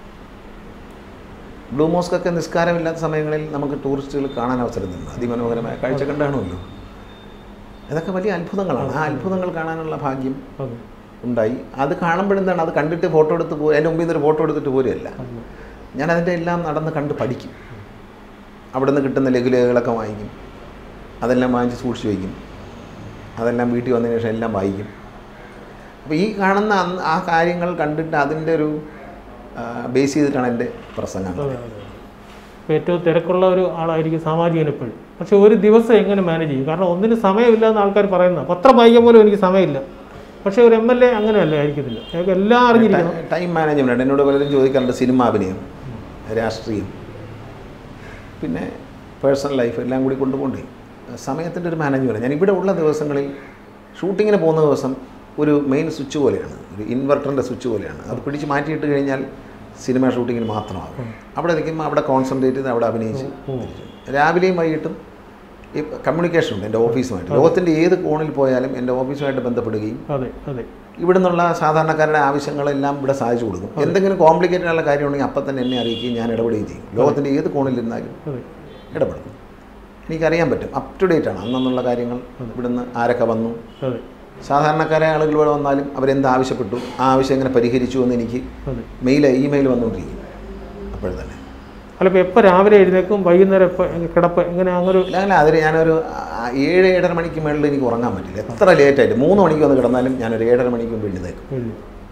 Speaker 2: ബ്ലൂ മോസ്കൊക്കെ നിസ്കാരമില്ലാത്ത സമയങ്ങളിൽ നമുക്ക് ടൂറിസ്റ്റുകൾ കാണാൻ അവസരം തരുന്നു അതിമനോഹരമായ കാഴ്ച കണ്ടാണുമല്ലോ ഇതൊക്കെ വലിയ അത്ഭുതങ്ങളാണ് ആ അത്ഭുതങ്ങൾ കാണാനുള്ള ഭാഗ്യം
Speaker 3: അതെ
Speaker 2: ഉണ്ടായി അത് കാണുമ്പോഴെന്താണ് അത് കണ്ടിട്ട് ഫോട്ടോ എടുത്ത് പോ എൻ്റെ മുമ്പിൽ നിന്ന് ഒരു ഫോട്ടോ എടുത്തിട്ട് പോരുകയല്ല
Speaker 3: അതെ
Speaker 2: ഞാൻ അതിൻ്റെ എല്ലാം നടന്ന് കണ്ട് പഠിക്കും അവിടെ നിന്ന് കിട്ടുന്ന ലഘുലേഖകളൊക്കെ വാങ്ങിക്കും അതെല്ലാം വാങ്ങിച്ച് സൂക്ഷിച്ച് വയ്ക്കും അതെല്ലാം വീട്ടിൽ വന്നതിന് ശേഷം എല്ലാം വായിക്കും അപ്പോൾ ഈ കാണുന്ന അന്ന് ആ കാര്യങ്ങൾ കണ്ടിട്ട് അതിൻ്റെ ഒരു ബേസ് ചെയ്തിട്ടാണ് എൻ്റെ പ്രസംഗങ്ങൾ
Speaker 3: അതെ, അതെ. ഇപ്പൊ ഏറ്റവും തിരക്കുള്ള ഒരു ആളായിരിക്കും സാമാജികൻ എപ്പോഴും പക്ഷെ ഒരു ദിവസം എങ്ങനെ മാനേജ് ചെയ്യും കാരണം ഒന്നിന് സമയമില്ല എന്ന് ആൾക്കാർ പറയുന്ന പത്രം വായിക്കാൻ പോലും എനിക്ക് സമയമില്ല പക്ഷേ ഒരു എം എൽ എ അങ്ങനെയല്ല ആയിരിക്കത്തില്ല അയാൾക്ക് എല്ലാം അറിഞ്ഞിരിക്കണം
Speaker 2: ടൈം മാനേജ്മെൻറ്റ് എന്നോട് പലരും ചോദിക്കാറുണ്ട് സിനിമ അഭിനയം രാഷ്ട്രീയം പിന്നെ പേഴ്സണൽ ലൈഫ് എല്ലാം കൂടി കൊണ്ടുപോകണ്ടേ സമയത്തിൻ്റെ ഒരു മാനേജ്മെൻറ്റ് ഞാൻ ഇവിടെ ഉള്ള ദിവസങ്ങളിൽ ഷൂട്ടിങ്ങിന് പോകുന്ന ദിവസം ഒരു മെയിൻ സ്വിച്ച് പോലെയാണ് ഒരു ഇൻവെർട്ടറിൻ്റെ സ്വിച്ച് പോലെയാണ് അത് പിടിച്ച് മാറ്റിയിട്ട് കഴിഞ്ഞാൽ സിനിമ ഷൂട്ടിങ്ങിന് മാത്രമാകും അവിടെ നിൽക്കുമ്പോൾ അവിടെ കോൺസെൻട്രേറ്റ് ചെയ്ത് അവിടെ അഭിനയിച്ച് തിരിച്ചു. രാവിലെയും വൈകിട്ടും ഈ കമ്മ്യൂണിക്കേഷൻ ഉണ്ട് എൻ്റെ ഓഫീസുമായിട്ട് ലോകത്തിൻ്റെ ഏത് കോണിൽ പോയാലും എൻ്റെ ഓഫീസുമായിട്ട് ബന്ധപ്പെടുകയും
Speaker 3: അതെ അതെ
Speaker 2: ഇവിടെ നിന്നുള്ള സാധാരണക്കാരുടെ ആവശ്യങ്ങളെല്ലാം ഇവിടെ സാധിച്ചു കൊടുക്കും എന്തെങ്കിലും കോംപ്ലിക്കേറ്റഡ് ഉള്ള കാര്യമുണ്ടെങ്കിൽ അപ്പം തന്നെ എന്നെ അറിയിക്കുകയും ഞാൻ ഇടപെടുകയും ചെയ്യും ലോകത്തിൻ്റെ ഏത് കോണിലിരുന്നാലും
Speaker 3: അതെ
Speaker 2: ഇടപെടും എനിക്കറിയാൻ പറ്റും അപ് ടു ഡേറ്റ് ആണ് അന്നുള്ള കാര്യങ്ങൾ ഇവിടുന്ന് ആരൊക്കെ വന്നു
Speaker 3: അതെ
Speaker 2: സാധാരണക്കാരായ ആളുകൾ ഇവിടെ വന്നാലും അവരെന്ത് ആവശ്യപ്പെട്ടു ആ ആവശ്യം എങ്ങനെ പരിഹരിച്ചു എന്ന് എനിക്ക്
Speaker 3: അതെ
Speaker 2: മെയിൽ ഇമെയിൽ വന്നുകൊണ്ടിരിക്കും അപ്പോൾ തന്നെ
Speaker 3: അല്ല ഇപ്പോൾ എപ്പോൾ രാവിലെ എഴുന്നേക്കും വൈകുന്നേരം എപ്പോൾ കിടപ്പ് എങ്ങനെ അങ്ങനൊരു
Speaker 2: ഇല്ല അങ്ങനെ അതിന് ഞാനൊരു ആ, ഏഴ് ഏഴര മണിക്ക് മുകളിൽ എനിക്ക് ഉറങ്ങാൻ പറ്റില്ല എത്ര ലേറ്റായിട്ട് മൂന്ന് മണിക്ക് വന്ന് കിടന്നാലും ഞാനൊരു ഏഴര മണിക്ക് മുമ്പ് എഴുന്നേക്കും
Speaker 3: ഇല്ല.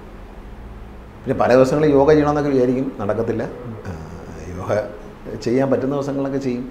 Speaker 2: പിന്നെ പല ദിവസങ്ങളിൽ യോഗ ചെയ്യണമെന്നൊക്കെ വിചാരിക്കും നടക്കത്തില്ല ആ, യോഗ ചെയ്യാൻ പറ്റുന്ന ദിവസങ്ങളൊക്കെ ചെയ്യും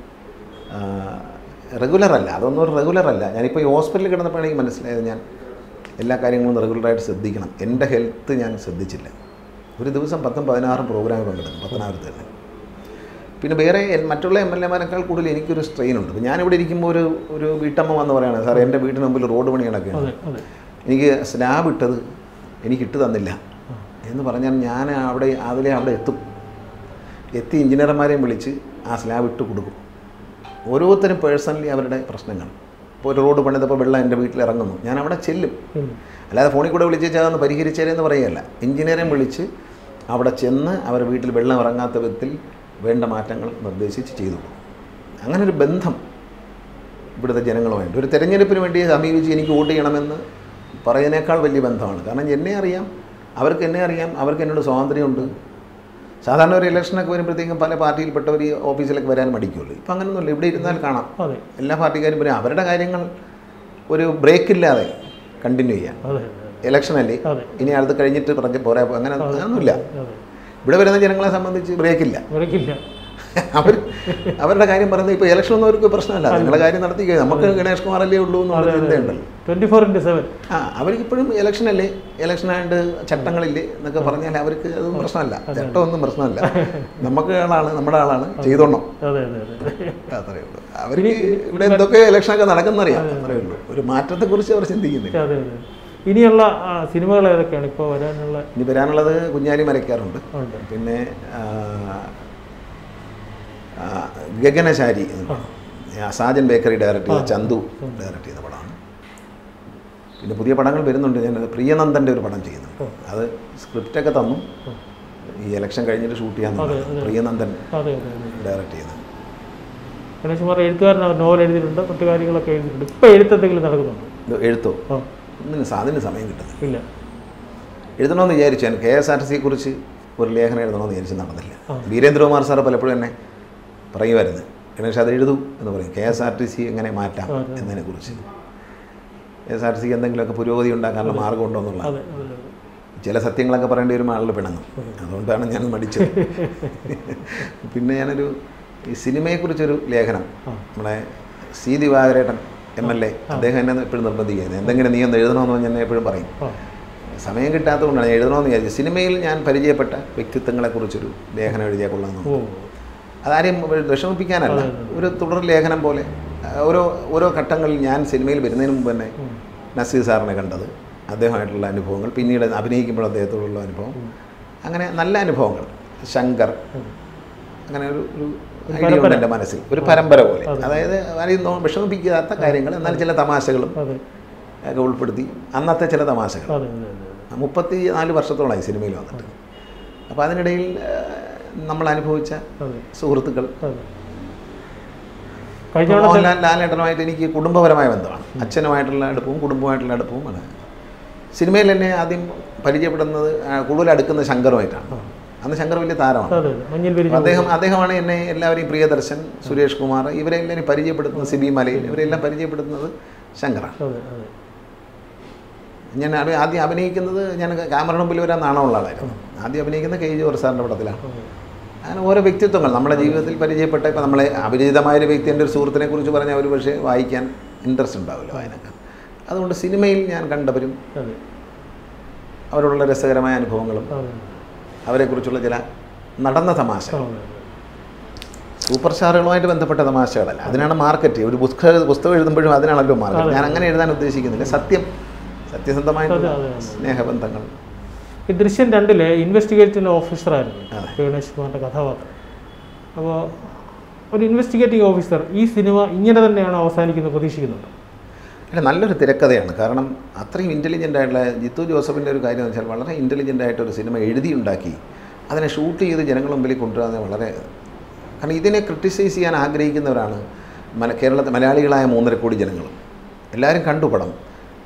Speaker 2: റെഗുലർ അല്ല അതൊന്നും ഒരു റെഗുലർ അല്ല ഞാനിപ്പോൾ ഈ ഹോസ്പിറ്റലിൽ കിടന്നപ്പോഴാണ് എനിക്ക് മനസ്സിലായത് ഞാൻ എല്ലാ കാര്യങ്ങളും റെഗുലറായിട്ട് ശ്രദ്ധിക്കണം എൻ്റെ ഹെൽത്ത് ഞാൻ ശ്രദ്ധിച്ചില്ല ഒരു ദിവസം പത്തും പതിനാറും പ്രോഗ്രാം പങ്കെടുക്കും പത്തനാപുരത്ത് തന്നെ പിന്നെ വേറെ എൽ- മറ്റുള്ള എം എൽ എമാരെക്കാൾ കൂടുതൽ എനിക്കൊരു സ്ട്രെയിൻ ഉണ്ട് ഇപ്പം ഞാനിവിടെ ഇരിക്കുമ്പോൾ ഒരു ഒരു വീട്ടമ്മ വന്ന് പറയാണ് സാർ എൻ്റെ വീടിന് മുമ്പിൽ റോഡ് പണി നടക്കുകയാണ്
Speaker 3: അതെ അതെ
Speaker 2: എനിക്ക് സ്ലാബ് ഇട്ടത് എനിക്ക് ഇട്ട് തന്നില്ല എന്ന് പറഞ്ഞാൽ ഞാൻ അവിടെ അതിലെ അവിടെ എത്തും എത്തി എഞ്ചിനീയർമാരെയും വിളിച്ച് ആ സ്ലാബ് ഇട്ട് കൊടുക്കും ഓരോരുത്തരും പേഴ്സണലി അവരുടെ പ്രശ്നങ്ങൾ ഇപ്പോൾ ഒരു റോഡ് പണിതപ്പോൾ വെള്ളം എൻ്റെ വീട്ടിൽ ഇറങ്ങുന്നു ഞാൻ അവിടെ ചെല്ലും
Speaker 3: ഇല്ല.
Speaker 2: അല്ലാതെ ഫോണിൽ കൂടെ വിളിച്ച് അതൊന്ന് പരിഹരിച്ചേരെന്ന് പറയുകയല്ല എഞ്ചിനീയറെ വിളിച്ച് അവിടെ ചെന്ന് അവരുടെ വീട്ടിൽ വെള്ളം ഇറങ്ങാത്ത വിധത്തിൽ വേണ്ട മാറ്റങ്ങൾ നിർദ്ദേശിച്ച് ചെയ്തു കൊടുക്കും അങ്ങനെ ഒരു ബന്ധം ഇവിടുത്തെ ജനങ്ങളുമായിട്ട് ഒരു തെരഞ്ഞെടുപ്പിന് വേണ്ടി സമീപിച്ച് എനിക്ക് വോട്ട് ചെയ്യണമെന്ന് പറയുന്നേക്കാൾ വലിയ ബന്ധമാണ് കാരണം എന്നെ അറിയാം അവർക്ക് എന്നെ അറിയാം അവർക്ക് എന്നോട് സ്വാതന്ത്ര്യമുണ്ട് സാധാരണ ഒരു ഇലക്ഷനൊക്കെ വരുമ്പോഴത്തേക്കും പല പാർട്ടിയിൽപ്പെട്ടവർ ഈ ഓഫീസിലേക്ക് വരാൻ മടിക്കുള്ളൂ ഇപ്പം അങ്ങനെയൊന്നുമില്ല ഇവിടെ ഇരുന്നാൽ കാണാം
Speaker 3: അതെ
Speaker 2: എല്ലാ പാർട്ടിക്കാരും പറയും അവരുടെ കാര്യങ്ങൾ ഒരു ബ്രേക്ക് ഇല്ലാതെ കണ്ടിന്യൂ ചെയ്യാം
Speaker 3: അതെ
Speaker 2: ഇലക്ഷൻ അല്ലേ
Speaker 3: അതെ
Speaker 2: ഇനി അടുത്ത് കഴിഞ്ഞിട്ട് പറഞ്ഞ് പോരാ അങ്ങനെ അങ്ങനൊന്നുമില്ല
Speaker 3: അതെ
Speaker 2: ഇവിടെ വരുന്ന ജനങ്ങളെ സംബന്ധിച്ച് ബ്രേക്കില്ല
Speaker 3: ഇവരക്കില്ല
Speaker 2: അവർ അവരുടെ കാര്യം പറയുന്നത് ഇപ്പോൾ ഇലക്ഷൻ ഒന്നും അവർക്ക് പ്രശ്നമല്ല നിങ്ങളുടെ കാര്യം നടത്തി കഴിഞ്ഞു നമുക്ക് ഗണേഷ് കുമാറല്ലേ ഉള്ളൂ എന്നുള്ള ചിന്തയുണ്ടല്ലോ
Speaker 3: ട്വൻറ്റി ഫോർ ഇൻറ്റു സെവൻ
Speaker 2: ആ അവർക്ക് ഇപ്പോഴും ഇലക്ഷൻ അല്ലേ ഇലക്ഷൻ ആയതുകൊണ്ട് ചട്ടങ്ങളില്ലേ എന്നൊക്കെ പറഞ്ഞാൽ അവർക്ക് അതൊന്നും പ്രശ്നമല്ല ചട്ടമൊന്നും പ്രശ്നമല്ല നമുക്ക് ആളാണ് നമ്മുടെ ആളാണ് ചെയ്തോണം
Speaker 3: അതെ അതെ അതെ
Speaker 2: അത്രയേ ഉള്ളൂ അവർക്ക് ഇവിടെ എന്തൊക്കെ ഇലക്ഷനൊക്കെ നടക്കുന്നറിയാം അത്രയേ ഉള്ളൂ ഒരു മാറ്റത്തെക്കുറിച്ച് അവർ ചിന്തിക്കുന്നില്ല
Speaker 3: അതെ അതെ ഇനിയുള്ള ആ, സിനിമകൾ ഏതൊക്കെയാണ് ഇപ്പോൾ വരാനുള്ള
Speaker 2: ഇനി വരാനുള്ളത് കുഞ്ഞാലി മരയ്ക്കാറുണ്ട്
Speaker 3: ഉണ്ട്
Speaker 2: പിന്നെ ആ, ആ, ഗഗനശാരി എന്ന് പറയും. ആ, സാജൻ ബേക്കറി ഡയറക്റ്റ് ചെയ്ത ചന്തു ഡയറക്റ്റ് ചെയ്ത പടമാണ് പിന്നെ പുതിയ പടങ്ങൾ വരുന്നുണ്ട് ഞാൻ പ്രിയനന്ദൻ്റെ ഒരു പടം ചെയ്യുന്നുണ്ട് അത് സ്ക്രിപ്റ്റൊക്കെ തന്നു ഈ ഇലക്ഷൻ കഴിഞ്ഞിട്ട് ഷൂട്ട് ചെയ്യാൻ
Speaker 3: അതെ, അതെ.
Speaker 2: പ്രിയനന്ദൻ
Speaker 3: അതെ അതെ അതെ
Speaker 2: ഡയറക്റ്റ് ചെയ്യുന്നത്
Speaker 3: ഗണേഷ് കുമാർ എഴുത്തുകാരനാണ് നോവൽ എഴുതിയിട്ടുണ്ട് മറ്റു കാര്യങ്ങളൊക്കെ എഴുതിയിട്ടുണ്ട് ഇപ്പോൾ എഴുത്തെന്തെങ്കിലും നടക്കുന്നുണ്ട്
Speaker 2: ഇത് എഴുത്തോ
Speaker 3: ആ
Speaker 2: ഒന്നിന് സാധന സമയം കിട്ടുന്നില്ല
Speaker 3: ഇല്ല
Speaker 2: എഴുതണമെന്ന് വിചാരിച്ചു ഞാൻ കെ എസ് ആർ ടി സിയെ കുറിച്ച് ഒരു ലേഖനം എഴുതണമെന്ന് വിചാരിച്ച് നടന്നില്ല
Speaker 3: ആ.
Speaker 2: വീരേന്ദ്രകുമാർ സാറ് പലപ്പോഴും എന്നെ പറയുമായിരുന്നു ഗണേഷ് അത് എഴുതൂ എന്ന് പറയും K S R T C എങ്ങനെ മാറ്റാം
Speaker 3: അതെ.
Speaker 2: എന്നതിനെക്കുറിച്ച് കെ എസ് ആർ ടി സിക്ക് എന്തെങ്കിലുമൊക്കെ പുരോഗതി ഉണ്ടാക്കാനുള്ള മാർഗമുണ്ടോ എന്നുള്ള
Speaker 3: അതെ അതെ അതെ
Speaker 2: ചില സത്യങ്ങളൊക്കെ പറയേണ്ടി വരുമ്പോൾ ആളുകൾ പിണങ്ങും അതുകൊണ്ടാണ് ഞാൻ മടിച്ചത് പിന്നെ ഞാനൊരു ഈ സിനിമയെക്കുറിച്ചൊരു ലേഖനം
Speaker 3: ആ.
Speaker 2: നമ്മുടെ സി ദിവാകരേട്ടൻ എം എൽ എ അദ്ദേഹം എന്നെ എപ്പോഴും നിർബന്ധിക്കുന്നത് എന്തെങ്കിലും നീ ഒന്ന് എഴുതണമെന്ന് പറഞ്ഞ് എന്നെ എപ്പോഴും പറയും
Speaker 3: ആ
Speaker 2: സമയം കിട്ടാത്തതുകൊണ്ടാണ് ഞാൻ എഴുതണമെന്ന് വിചാരിച്ചത് സിനിമയിൽ ഞാൻ പരിചയപ്പെട്ട വ്യക്തിത്വങ്ങളെക്കുറിച്ചൊരു ലേഖനം എഴുതിയാൽ കൊള്ളാമെന്ന്
Speaker 3: ഓ
Speaker 2: അതാരെയും വിഷമിപ്പിക്കാനല്ല
Speaker 3: അതെ, അതെ.
Speaker 2: ഒരു തുടർ ലേഖനം പോലെ ആ, ഓരോ ഓരോ ഘട്ടങ്ങളിൽ ഞാൻ സിനിമയിൽ വരുന്നതിന് മുമ്പ് തന്നെ
Speaker 3: ഉം.
Speaker 2: നസീർ സാറിനെ കണ്ടത് അദ്ദേഹമായിട്ടുള്ള അനുഭവങ്ങൾ പിന്നീട് അഭിനയിക്കുമ്പോൾ അദ്ദേഹത്തോടുള്ള അനുഭവം അങ്ങനെ നല്ല അനുഭവങ്ങൾ ശങ്കർ
Speaker 3: ഉം.
Speaker 2: അങ്ങനെ ഒരു ഒരു
Speaker 3: ഒരു
Speaker 2: ഐഡിയ ഉണ്ട്
Speaker 3: പരമ്പര.
Speaker 2: എൻ്റെ മനസ്സിൽ ഒരു പരമ്പര പോലെ
Speaker 3: അതെ.
Speaker 2: അതായത് ആരെയും നോ- വിഷമിപ്പിക്കാത്ത കാര്യങ്ങൾ എന്നാൽ ചില തമാശകളും
Speaker 3: അതെ
Speaker 2: ഒക്കെ ഉൾപ്പെടുത്തി അന്നത്തെ ചില തമാശകൾ
Speaker 3: അതെ അതെ അതെ അതെ
Speaker 2: മുപ്പത്തി നാല് വർഷത്തോളമായി സിനിമയിൽ വന്നിട്ട് അപ്പോൾ അതിനിടയിൽ ആ, നമ്മൾ അനുഭവിച്ച
Speaker 3: അതെ
Speaker 2: സുഹൃത്തുക്കൾ
Speaker 3: അതെ കഴിഞ്ഞ തവണ
Speaker 2: മോഹൻലാൽ ലാലേട്ടനുമായിട്ട് എനിക്ക് കുടുംബപരമായ ബന്ധമാണ് അച്ഛനുമായിട്ടുള്ള അടുപ്പവും കുടുംബമായിട്ടുള്ള അടുപ്പവും ആണ് സിനിമയിൽ എന്നെ ആദ്യം പരിചയപ്പെടുന്നത് ആ, കൂടുതൽ അടുക്കുന്ന ശങ്കറുമായിട്ടാണ് അന്ന് ശങ്കർ വലിയ താരമാണ്
Speaker 3: അതെ അതെ മഞ്ഞിൽ
Speaker 2: അപ്പോൾ
Speaker 3: വിരിഞ്ഞ
Speaker 2: അദ്ദേഹം അദ്ദേഹമാണ് എന്നെ എല്ലാവരെയും പ്രിയദർശൻ സുരേഷ് കുമാർ ഇവരെല്ലാം എനിക്ക് പരിചയപ്പെടുത്തുന്നത് സിബി മലയിൽ ഇവരെല്ലാം പരിചയപ്പെടുത്തുന്നത് ശങ്കറാണ്
Speaker 3: അതെ അതെ
Speaker 2: ഞാൻ അഭി- ആദ്യം അഭിനയിക്കുന്നത് ഞാൻ ക്യാമറ മുമ്പിൽ വരാൻ നാണമുള്ള ആളായിരുന്നു ആദ്യം അഭിനയിക്കുന്നത് കെ ജോർ സാറിൻ്റെ പടത്തിലാണ്
Speaker 3: അതെ
Speaker 2: അങ്ങനെ ഓരോ വ്യക്തിത്വങ്ങൾ നമ്മുടെ ജീവിതത്തിൽ പരിചയപ്പെട്ട ഇപ്പോൾ നമ്മളെ അപരിചിതമായ ഒരു വ്യക്തി എൻ്റെ ഒരു സുഹൃത്തിനെ കുറിച്ച് പറഞ്ഞാൽ ഒരു പക്ഷേ വായിക്കാൻ ഇൻട്രസ്റ്റ് ഉണ്ടാവില്ല വായനക്കാർ അതുകൊണ്ട് സിനിമയിൽ ഞാൻ കണ്ടവരും
Speaker 3: അതെ
Speaker 2: അവരോടുള്ള രസകരമായ അനുഭവങ്ങളും
Speaker 3: അതെ
Speaker 2: അവരെക്കുറിച്ചുള്ള ചില നടന്ന തമാശ
Speaker 3: അതെ
Speaker 2: സൂപ്പർ സ്റ്റാറുകളുമായിട്ട് ബന്ധപ്പെട്ട തമാശകളല്ല അതിനാണ് മാർക്കറ്റ് ഒരു പുസ്തക പുസ്തകം എഴുതുമ്പോഴും അതിനാണല്ലോ മാർക്കറ്റ്
Speaker 3: അതെ.
Speaker 2: ഞാൻ അങ്ങനെ എഴുതാൻ ഉദ്ദേശിക്കുന്നില്ല സത്യം സത്യസന്ധമായിട്ടുള്ള
Speaker 3: അതെ, അതെ, അതെ.
Speaker 2: സ്നേഹബന്ധങ്ങൾ
Speaker 3: ഈ ദൃശ്യം രണ്ടിലെ ഇൻവെസ്റ്റിഗേറ്റിംഗ് ഓഫീസറായിരുന്നു
Speaker 2: അതെ.
Speaker 3: ഗണേഷ് കുമാറിൻ്റെ കഥാപാത്രം അപ്പോൾ ഒരു ഇൻവെസ്റ്റിഗേറ്റിംഗ് ഓഫീസർ ഈ സിനിമ ഇങ്ങനെ തന്നെയാണ് അവസാനിക്കുന്നത് പ്രതീക്ഷിക്കുന്നുണ്ട്
Speaker 2: അല്ല നല്ലൊരു തിരക്കഥയാണ് കാരണം അത്രയും ഇൻ്റലിജൻ്റ് ആയിട്ടുള്ള ജിത്തു ജോസഫിൻ്റെ ഒരു കാര്യം എന്ന് വെച്ചാൽ വളരെ ഇൻ്റലിജൻ്റ് ആയിട്ട് ഒരു സിനിമ എഴുതി ഉണ്ടാക്കി അതിനെ ഷൂട്ട് ചെയ്ത് ജനങ്ങളുടെ മുമ്പിൽ കൊണ്ടുവരാൻ വളരെ കാരണം ഇതിനെ ക്രിട്ടിസൈസ് ചെയ്യാൻ ആഗ്രഹിക്കുന്നവരാണ് മല കേരളത്തിൽ മലയാളികളായ മൂന്നര കോടി ജനങ്ങൾ എല്ലാവരും കണ്ടു പടം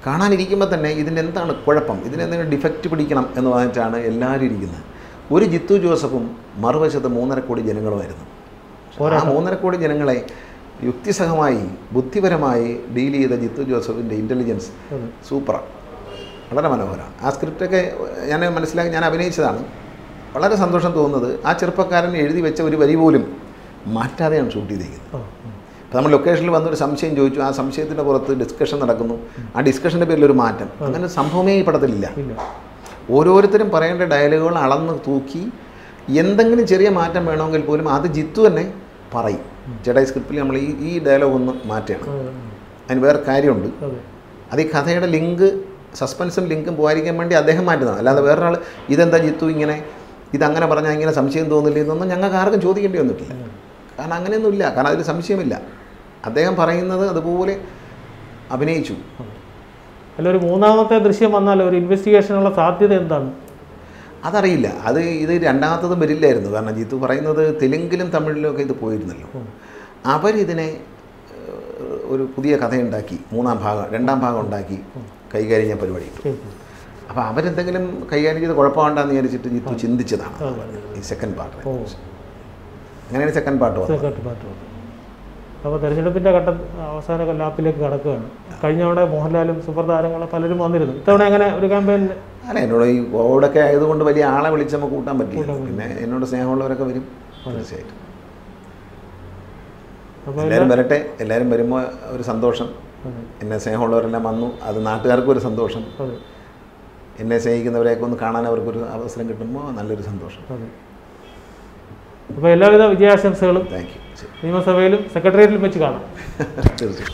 Speaker 2: കാണാനിരിക്കുമ്പോൾ തന്നെ ഇതിൻ്റെ എന്താണ് കുഴപ്പം ഇതിനെന്തെങ്കിലും ഡിഫക്റ്റ് പിടിക്കണം എന്ന് പറഞ്ഞിട്ടാണ് എല്ലാവരും ഇരിക്കുന്നത് ഒരു ജിത്തു ജോസഫും മറുവശത്ത് മൂന്നര കോടി ജനങ്ങളുമായിരുന്നു ആ മൂന്നര കോടി ജനങ്ങളെ യുക്തിസഹമായി ബുദ്ധിപരമായി ഡീൽ ചെയ്ത ജിത്തു ജോസഫിൻ്റെ ഇൻ്റലിജൻസ് സൂപ്പറാണ് വളരെ മനോഹരമാണ് ആ സ്ക്രിപ്റ്റൊക്കെ ഞാൻ മനസ്സിലാക്കി ഞാൻ അഭിനയിച്ചതാണ് വളരെ സന്തോഷം തോന്നുന്നത് ആ ചെറുപ്പക്കാരൻ എഴുതി വെച്ച ഒരു വരി പോലും മാറ്റാതെയാണ് ഷൂട്ട് ചെയ്തിരിക്കുന്നത് അപ്പോൾ നമ്മൾ ലൊക്കേഷനിൽ വന്നൊരു സംശയം ചോദിച്ചു ആ സംശയത്തിൻ്റെ പുറത്ത് ഡിസ്കഷൻ നടക്കുന്നു ആ ഡിസ്കഷൻ്റെ പേരിൽ ഒരു മാറ്റം അങ്ങനെ ഒരു സംഭവമേ ഈ പടത്തിലില്ല
Speaker 3: ഇല്ല
Speaker 2: ഓരോരുത്തരും പറയേണ്ട ഡയലോഗുകൾ അളന്ന് തൂക്കി എന്തെങ്കിലും ചെറിയ മാറ്റം വേണമെങ്കിൽ പോലും അത് ജിത്തു തന്നെ പറയും ചേട്ടാ ഈ സ്ക്രിപ്റ്റിൽ നമ്മൾ ഈ ഈ ഡയലോഗ് ഒന്ന് മാറ്റണം
Speaker 3: അതെ
Speaker 2: അതിന് വേറെ കാര്യമുണ്ട്
Speaker 3: അതെ
Speaker 2: അത് ഈ കഥയുടെ ലിങ്ക് സസ്പെൻസും ലിങ്കും പോകാതിരിക്കാൻ വേണ്ടി അദ്ദേഹം മാറ്റുന്നതാണ് അല്ലാതെ വേറൊരാൾ ഇതെന്താ ജിത്തു ഇങ്ങനെ ഇതങ്ങനെ പറഞ്ഞാൽ ഇങ്ങനെ സംശയം തോന്നില്ല എന്നൊന്നും ഞങ്ങൾക്ക് ആർക്കും ചോദിക്കേണ്ടി വന്നിട്ടില്ല കാരണം അങ്ങനെയൊന്നുമില്ല കാരണം അതിൽ സംശയമില്ല അദ്ദേഹം പറയുന്നത് അതുപോലെ അഭിനയിച്ചു
Speaker 3: അല്ല ഒരു മൂന്നാമത്തെ ദൃശ്യം വന്നാൽ ഒരു ഇൻവെസ്റ്റിഗേഷനുള്ള സാധ്യത എന്താണ്
Speaker 2: അതറിയില്ല അത് ഇത് രണ്ടാമത്തതും വരില്ലായിരുന്നു കാരണം ജിത്തു പറയുന്നത് തെലുങ്കിലും തമിഴിലും ഒക്കെ ഇത് പോയിരുന്നല്ലോ അവരിതിനെ ഏഹ്, ഒരു പുതിയ കഥയുണ്ടാക്കി മൂന്നാം ഭാഗം രണ്ടാം ഭാഗം ഉണ്ടാക്കി കൈകാര്യം ചെയ്യാൻ പരിപാടി ഇട്ടു
Speaker 3: ശരി.
Speaker 2: അപ്പോൾ അവരെന്തെങ്കിലും കൈകാര്യം ചെയ്ത് കുഴപ്പമുണ്ടെന്ന് വിചാരിച്ചിട്ട് ജിത്തു ചിന്തിച്ചതാണ്
Speaker 3: അതെ.
Speaker 2: ഈ സെക്കൻഡ് പാർട്ട്
Speaker 3: ഓ
Speaker 2: അങ്ങനെയാണ് സെക്കൻഡ് പാർട്ട് വന്നത്
Speaker 3: സെക്രട്ടറി പാർട്ടി അപ്പോൾ തെരഞ്ഞെടുപ്പിൻ്റെ ഘട്ട അവസാന ലാപ്പിലേക്ക് കടക്കുകയാണ് കഴിഞ്ഞ തവണ മോഹൻലാലും സൂപ്പർ താരങ്ങളെ പലരും വന്നിരുന്നു ഇത്തവണ എങ്ങനെ ഒരു ക്യാമ്പയിനിൽ
Speaker 2: അല്ല എന്നോട് ഈ കോവിഡൊക്കെ ആയതുകൊണ്ട് വലിയ ആളെ വിളിച്ച് നമുക്ക് കൂട്ടാൻ പറ്റില്ല പിന്നെ എന്നോട് സ്നേഹമുള്ളവരൊക്കെ വരും തീർച്ചയായിട്ടും
Speaker 3: അപ്പോൾ
Speaker 2: എല്ലാവരും വരട്ടെ എല്ലാവരും വരുമ്പോൾ ഒരു സന്തോഷം
Speaker 3: അതെ
Speaker 2: എന്നെ സ്നേഹമുള്ളവരെല്ലാം വന്നു അത് നാട്ടുകാർക്കും ഒരു സന്തോഷം
Speaker 3: അതെ
Speaker 2: എന്നെ സ്നേഹിക്കുന്നവരെയൊക്കെ ഒന്ന് കാണാൻ അവർക്കൊരു അവസരം കിട്ടുമ്പോൾ നല്ലൊരു സന്തോഷം
Speaker 3: അതെ അപ്പോൾ എല്ലാവിധ വിജയാശംസകളും
Speaker 2: താങ്ക് യു ശരി
Speaker 3: നിയമസഭയിലും സെക്രട്ടേറിയറ്റിലും വെച്ച് കാണാം
Speaker 2: തീർച്ചയായും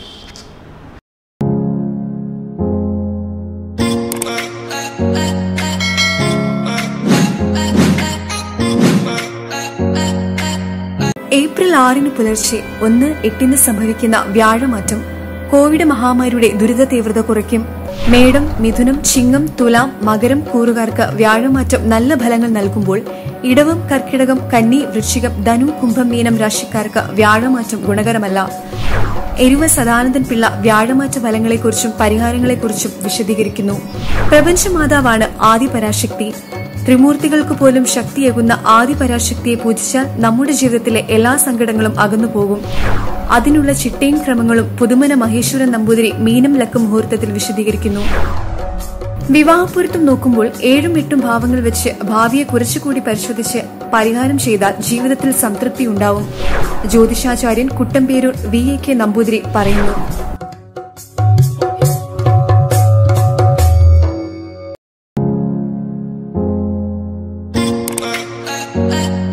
Speaker 4: ഏപ്രിൽ ആറിന് പുലർച്ചെ ഒന്ന് എട്ടിന് സംഭവിക്കുന്ന വ്യാഴമാറ്റം കോവിഡ് മഹാമാരിയുടെ ദുരിത തീവ്രത കുറയ്ക്കും മേടം മിഥുനം ചിങ്ങം തുലാം മകരം കൂറുകാർക്ക് വ്യാഴമാറ്റം നല്ല ഫലങ്ങൾ നൽകുമ്പോൾ ഇടവം കർക്കിടകം കന്നി വൃശ്ചികം ധനു കുംഭം മീനം രാശിക്കാർക്ക് വ്യാഴമാറ്റം ഗുണകരമല്ല എരുവ സദാനന്ദൻ പിള്ള വ്യാഴമാറ്റ ഫലങ്ങളെക്കുറിച്ചും പരിഹാരങ്ങളെക്കുറിച്ചും വിശദീകരിക്കുന്നു പ്രപഞ്ചമാതാവാണ് ആദിപരാശക്തി ത്രിമൂർത്തികൾക്ക് പോലും ശക്തിയേകുന്ന ആദിപരാശക്തിയെ പൂജിച്ചാൽ നമ്മുടെ ജീവിതത്തിലെ എല്ലാ സങ്കടങ്ങളും അകന്നുപോകും അതിനുള്ള ചിട്ടയും ക്രമങ്ങളും പുതുമന മഹേശ്വരൻ നമ്പൂതിരി മീനം ലക്കം മുഹൂർത്തത്തിൽ വിശദീകരിക്കുന്നു വിവാഹപ്പൊരുത്തം നോക്കുമ്പോൾ ഏഴും എട്ടും ഭാവങ്ങൾ വെച്ച് ഭാവിയെ കുറച്ചുകൂടി പരിശോധിച്ച് പരിഹാരം ചെയ്താൽ ജീവിതത്തിൽ സംതൃപ്തി ഉണ്ടാവും ജ്യോതിഷാചാര്യൻ Kuttamperoor V A K Namboothiri പറയുന്നു
Speaker 5: Thank